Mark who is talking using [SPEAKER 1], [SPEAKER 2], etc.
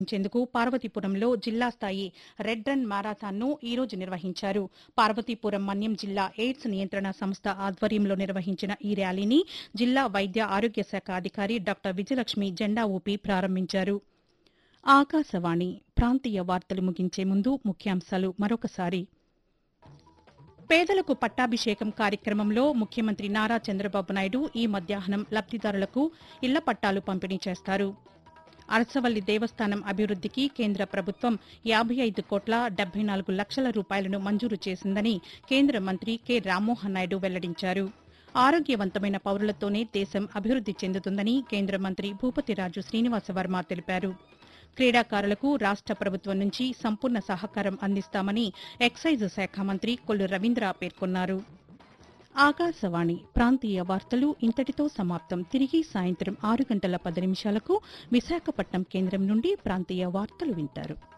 [SPEAKER 1] నిర్వహించేందుకు పార్వతీపురంలో జిల్లా స్థాయి రెడ్ రన్ మారాథాన్ను ఈ రోజు నిర్వహించారు పార్వతీపురం మన్యం జిల్లా ఎయిడ్స్ నియంత్రణ సంస్థ ఆధ్వర్యంలో నిర్వహించిన ఈ ర్యాలీని జిల్లా వైద్య ఆరోగ్య శాఖ అధికారి డాక్టర్ విజయలక్ష్మి జెండా ఊపి ప్రారంభించారు ఆకాశవాణి ప్రాంతీయ వార్తలు ముగించే ముందు ముఖ్యాంశాలు మరొకసారి పేదలకు పట్టాభిషేకం కార్యక్రమంలో ముఖ్యమంత్రి నారా చంద్రబాబు నాయుడు ఈ మధ్యాహ్నం లబ్దిదారులకు ఇళ్ల పట్టాలు పంపిణీ చేస్తారు అరసవల్లి దేవస్థానం అభివృద్దికి కేంద్ర ప్రభుత్వం యాభై ఐదు కోట్ల డెబ్బై నాలుగు లక్షల రూపాయలను మంజూరు చేసిందని కేంద్ర మంత్రి కె రామ్మోహన్ నాయుడు వెల్లడించారు ఆరోగ్యవంతమైన పౌరులతోనే దేశం అభివృద్ది చెందుతుందని కేంద్ర మంత్రి భూపతిరాజు శ్రీనివాసవర్మ తెలిపారు క్రీడాకారులకు రాష్ట ప్రభుత్వం నుంచి సంపూర్ణ సహకారం అందిస్తామని ఎక్సైజ్ శాఖ మంత్రి కొల్లు రవీంద్ర పేర్కొన్నారు ఆకాశవాణి ప్రాంతీయ వార్తలు ఇంతటితో సమాప్తం తిరిగి సాయంత్రం ఆరు గంటల పది నిమిషాలకు విశాఖపట్నం కేంద్రం నుండి ప్రాంతీయ వార్తలు వింటారు